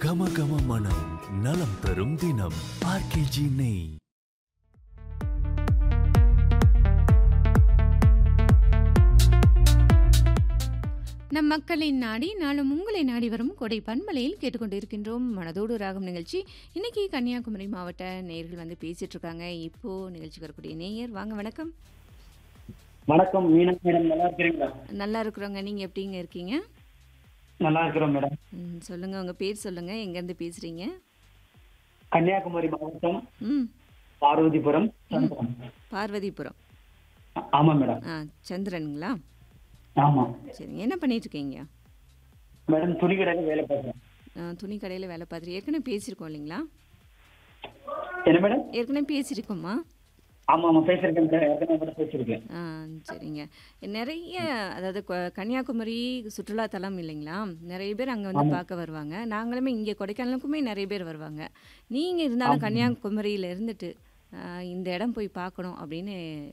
கம கம மனம் நலம் தரும் தினம் ஆர்கேஜி நெய் நம் மக்களின் நாடி நாளும் உங்களை நாடி வரும் கொடை பண்பலையில் கேட்டுக்கொண்டிருக்கின்றோம் மனதோடு ராகம் நிகழ்ச்சி இன்னைக்கு கன்னியாகுமரி மாவட்ட நேயர்கள் வந்து பேசிட்டு இருக்காங்க இப்போ நிகழ்ச்சிக்கு வரக்கூடிய நேயர் வாங்க வணக்கம் வணக்கம் மீனா மேடம் நல்லா இருக்கிறீங்களா நல்லா இருக்கிறோங்க நீங்க எப்படிங்க இருக்கீங்க நல்லா இருக்கிறோம் மேடம் ம், சொல்லுங்க உங்க பேர் சொல்லுங்க எங்கேருந்து பேசுறீங்க கன்னியாகுமரி மாவட்டம் ம் பார்வதிபுரம் சந்திரம். பார்வதிபுரம் ஆமா மேடம் ஆ சந்திரனுங்களா ஆமா சரிங்க என்ன பண்ணிட்டு இருக்கீங்க மேடம் துணி கடையில வேலை பார்க்குறேன் ஆ, துணி கடையில் வேலை பார்த்துட்டு ஏற்கனவே பேசியிருக்கோம் இல்லைங்களா என்ன மேடம் ஏற்கனவே பேசியிருக்கோமா ஆமா ஆமா பேசிருக்கேன் மேடம் ஏற்கனவே கூட பேசியிருக்கேன் ஆ சரிங்க நிறைய அதாவது கொ- கன்னியாகுமரி சுற்றுலா தலம் இல்லைங்களா நிறைய பேர் அங்கே வந்து பார்க்க வருவாங்க நாங்களுமே இங்கே கொடைக்கானலுக்குமே நிறைய பேர் வருவாங்க நீங்கள் இருந்தாலும் கன்னியாகுமரியில் இருந்துட்டு ஆ, இந்த இடம் போய் பார்க்கணும் அப்படின்னு